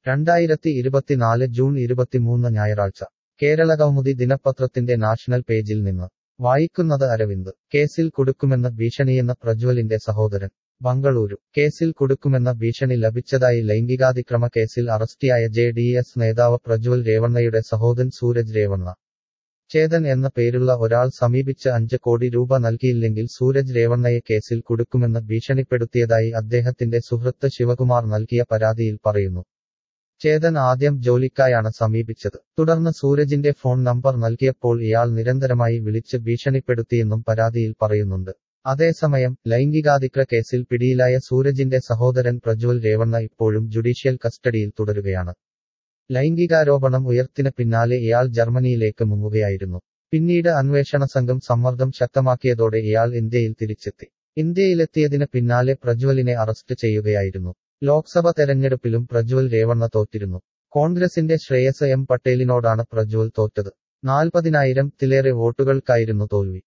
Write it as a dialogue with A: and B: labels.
A: രണ്ടായിരത്തി ഇരുപത്തിനാല് ജൂൺ ഇരുപത്തിമൂന്ന് ഞായറാഴ്ച കേരള കൗമുദി ദിനപത്രത്തിന്റെ നാഷണൽ പേജിൽ നിന്ന് വായിക്കുന്നത് അരവിന്ദ് കേസിൽ കുടുക്കുമെന്ന ഭീഷണിയെന്ന പ്രജ്വലിന്റെ സഹോദരൻ ബംഗളൂരു കേസിൽ കുടുക്കുമെന്ന ഭീഷണി ലഭിച്ചതായി ലൈംഗികാതിക്രമ കേസിൽ അറസ്റ്റിയായ ജെ ഡി എസ് നേതാവ് പ്രജ്വൽ രേവണ്ണയുടെ സഹോദരൻ സൂരജ് രേവണ്ണ ചേതൻ എന്ന പേരുള്ള ഒരാൾ സമീപിച്ച് അഞ്ച് കോടി രൂപ നൽകിയില്ലെങ്കിൽ സൂരജ് രേവണ്ണയെ കേസിൽ കുടുക്കുമെന്ന് ഭീഷണിപ്പെടുത്തിയതായി അദ്ദേഹത്തിന്റെ സുഹൃത്ത് ശിവകുമാർ നൽകിയ പരാതിയിൽ പറയുന്നു ചേതൻ ആദ്യം ജോലിക്കായാണ് സമീപിച്ചത് തുടർന്ന് സൂരജിന്റെ ഫോൺ നമ്പർ നൽകിയപ്പോൾ ഇയാൾ നിരന്തരമായി വിളിച്ച് ഭീഷണിപ്പെടുത്തിയെന്നും പരാതിയിൽ പറയുന്നുണ്ട് അതേസമയം ലൈംഗികാതിക്ര കേസിൽ പിടിയിലായ സൂരജിന്റെ സഹോദരൻ പ്രജ്വൽ രേവണ്ണ ഇപ്പോഴും ജുഡീഷ്യൽ കസ്റ്റഡിയിൽ തുടരുകയാണ് ലൈംഗികാരോപണം ഉയർത്തിന് പിന്നാലെ ഇയാൾ ജർമ്മനിയിലേക്ക് മുങ്ങുകയായിരുന്നു പിന്നീട് അന്വേഷണ സംഘം സമ്മർദ്ദം ശക്തമാക്കിയതോടെ ഇയാൾ ഇന്ത്യയിൽ തിരിച്ചെത്തി ഇന്ത്യയിലെത്തിയതിന് പിന്നാലെ പ്രജ്വലിനെ അറസ്റ്റ് ചെയ്യുകയായിരുന്നു ലോക്സഭ തെരഞ്ഞെടുപ്പിലും പ്രജ്വൽ രേവണ്ണ തോറ്റിരുന്നു കോൺഗ്രസിന്റെ ശ്രേയസ് എം പട്ടേലിനോടാണ് പ്രജ്വൽ തോറ്റത് നാൽപ്പതിനായിരം തിലേറെ വോട്ടുകൾക്കായിരുന്നു തോൽവി